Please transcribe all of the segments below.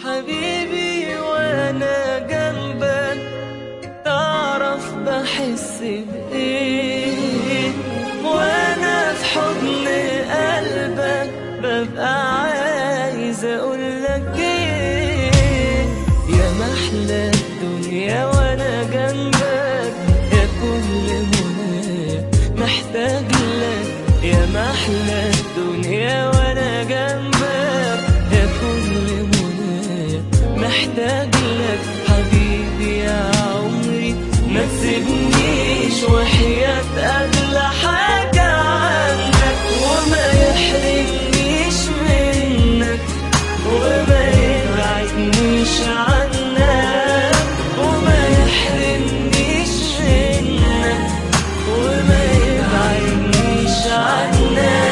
حبيبي وانا جنبك تعرف بحس بايه وانا في حضن قلبك ببقى عايز اقولك ايه يا محلى الدنيا وانا جنبك يا كل منى محتاج لك يا محلى الدنيا وانا جنبك يا كل منى محتاج لك حبيبي يا عمري ما تسيبنيش وحياة أغلى حاجة عندك وما يحرمنيش منك وما يبعدنيش عنك وما يحرمنيش منك وما يبعدنيش عنك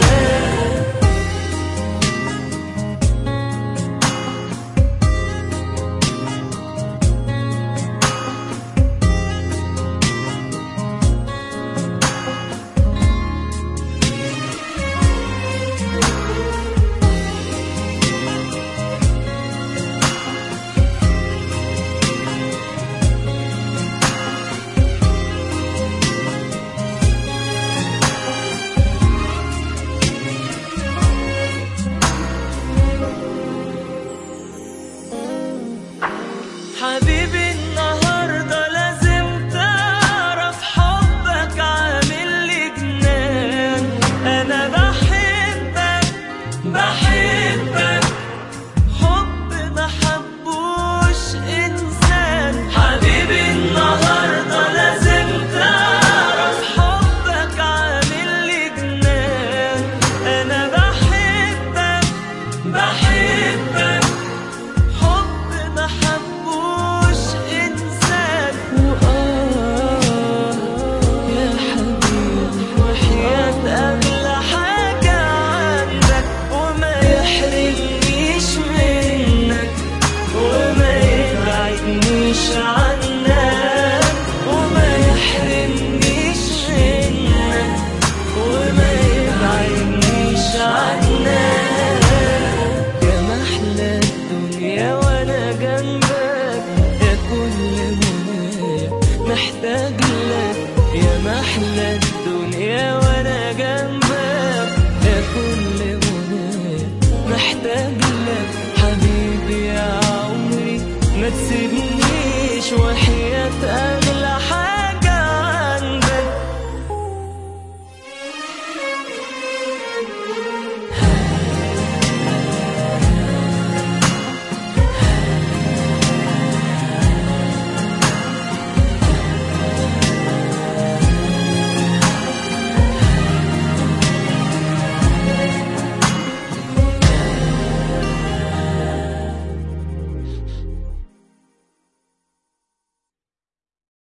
حبيبي النهاردة لازم تعرف حبك عامل لي جنان أنا بحبك بحبك حب ما حبوش إنسان حبيبي النهاردة لازم تعرف حبك عامل لي جنان أنا بحبك بحبك حب ما حبوش إنسان وآه يا حبيبي وحياة أغلى حاجة عندك وما يحرمنيش منك وما يبعدنيش عنك وما يحرمنيش منك وما يبعدنيش عنك يا محلى الدنيا وانا جنبك يا كل منى محتاج لك يا محلى الدنيا وانا جنبك يا كل منى محتاج لك حبيبي يا عمري ما تسيبنيش وحياة قلبي